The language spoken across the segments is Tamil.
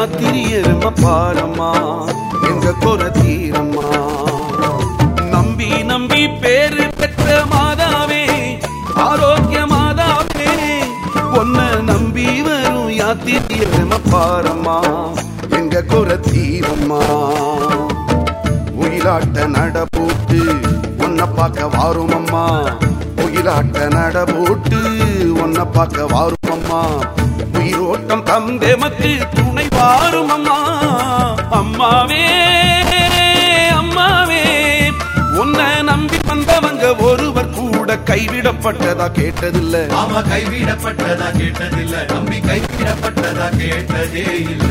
யாத்திரி எரும பாரம்மா எங்க குற தீரம்மா நம்பி நம்பி பேரு பெற்ற மாதாவே ஆரோக்கிய மாதாவே உன்னை நம்பி வரும் யாத்திரி எரும பாரம்மா எங்க குற தீரம்மா உயிலாட்ட நட போட்டு உன்னை பார்க்க வாரும் அம்மா உயிலாட்ட நட போட்டு உன்னை பார்க்க வாரும் அம்மா உயிரோட்டம் தந்தெமக்கு துணை வாரும் அம்மா அம்மாவே அம்மாவே உன்னை நம்பி வந்தவங்க ஒருவர் கூட கைவிடப்பட்டதா கேட்டதில்லை ஆமா கைவிடப்பட்டதா கேட்டதில்ல நம்பி கைவிடப்பட்டதா கேட்டதே இல்ல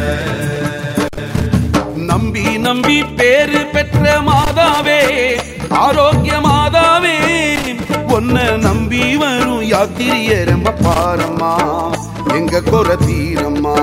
நம்பி நம்பி பேரு பெற்ற மாதாவே ஆரோக்கிய மாதாவே உன்னை நம்பி வரும் யாத்திரிய ரொம்ப பாரம்மா எங்க குற தீரம்மா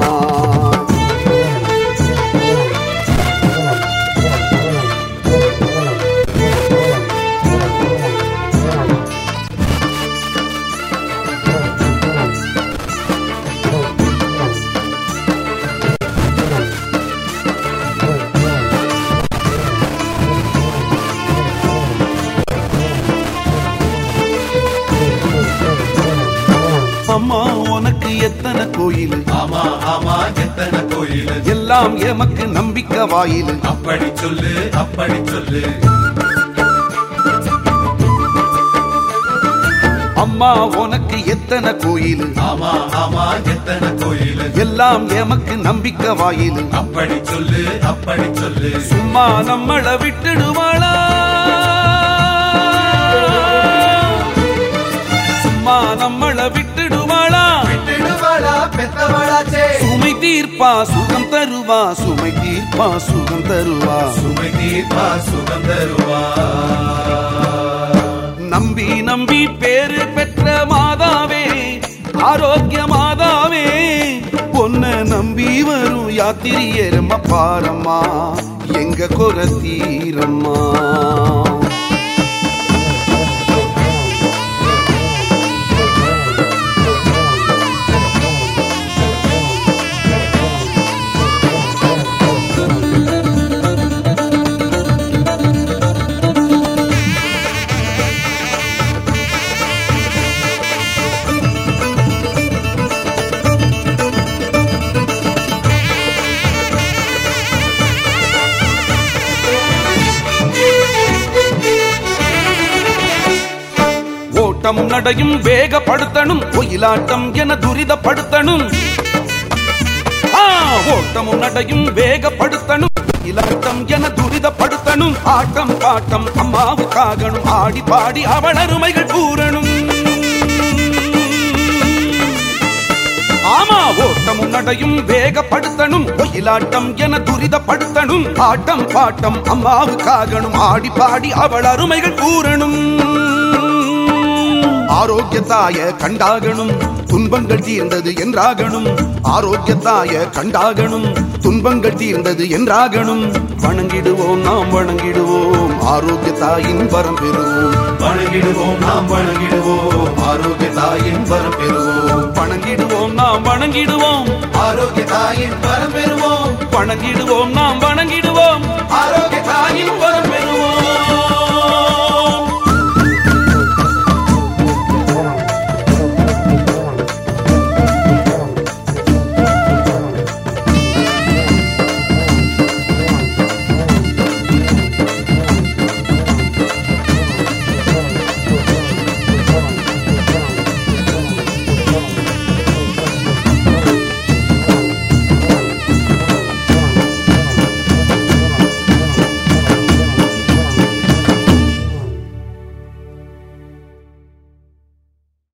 அம்மா உனக்கு எத்தனை கோயில் ஆமா ஆமா எத்தனை கோயில் எல்லாம் எமக்கு நம்பிக்கை வாயில் அப்படி சொல்லு அப்படி சொல்லு அம்மா உனக்கு எத்தனை கோயில் ஆமா ஆமா எத்தனை கோயில் எல்லாம் எமக்கு நம்பிக்கை வாயில் அப்படி சொல்லு அப்படி சொல்லு சும்மா நம்மள விட்டுடுவாளா சும்மா நம்மள விட்டுடுவாளா விட்டுடுவாளா பெத்தவளாச்சே சுமை தீர்ப்பா சுகம் தருவா சுமை தீர்ப்பா சுகம் தருவா சுமை தீர்ப்பா சுகம் தருவா நம்பி நம்பி பேரு பெற்ற மாதாவே ஆரோக்கிய மாதாவே பொன்ன நம்பி வரும் யாத்திரி எரும பாரம்மா எங்க குற தீரம்மா ஓட்டம் நடையும் வேகப்படுத்தணும் ஒயிலாட்டம் என துரிதப்படுத்தணும் ஆ, ஓட்டமும் நடையும் வேகப்படுத்தணும் இலாட்டம் என துரிதப்படுத்தணும் ஆட்டம் பாட்டம் அம்மாவுக்காகணும் ஆடி பாடி அவள் அருமைகள் கூறணும் ஆமா ஓட்டமும் நடையும் வேகப்படுத்தணும் ஒயிலாட்டம் என துரிதப்படுத்தணும் ஆட்டம் பாட்டம் அம்மாவுக்காகணும் ஆடி பாடி அவள் அருமைகள் கூறணும் ஆரோக்கியத்தாய கண்டாகணும் துன்பங்கள் தீர்ந்தது என்றாகணும் ஆரோக்கியத்தாய கண்டாகணும் துன்பங்கள் தீர்ந்தது என்றாகணும் வணங்கிடுவோம் நாம் வணங்கிடுவோம் ஆரோக்கியத்தாயின் வரம் பெறுவோம் வணங்கிடுவோம் நாம் வணங்கிடுவோம் ஆரோக்கிய தாயின் வரம் பெறுவோம் வணங்கிடுவோம் நாம் வணங்கிடுவோம் ஆரோக்கிய தாயின் வரம் பெறுவோம் வணங்கிடுவோம் நாம் வணங்கிடுவோம்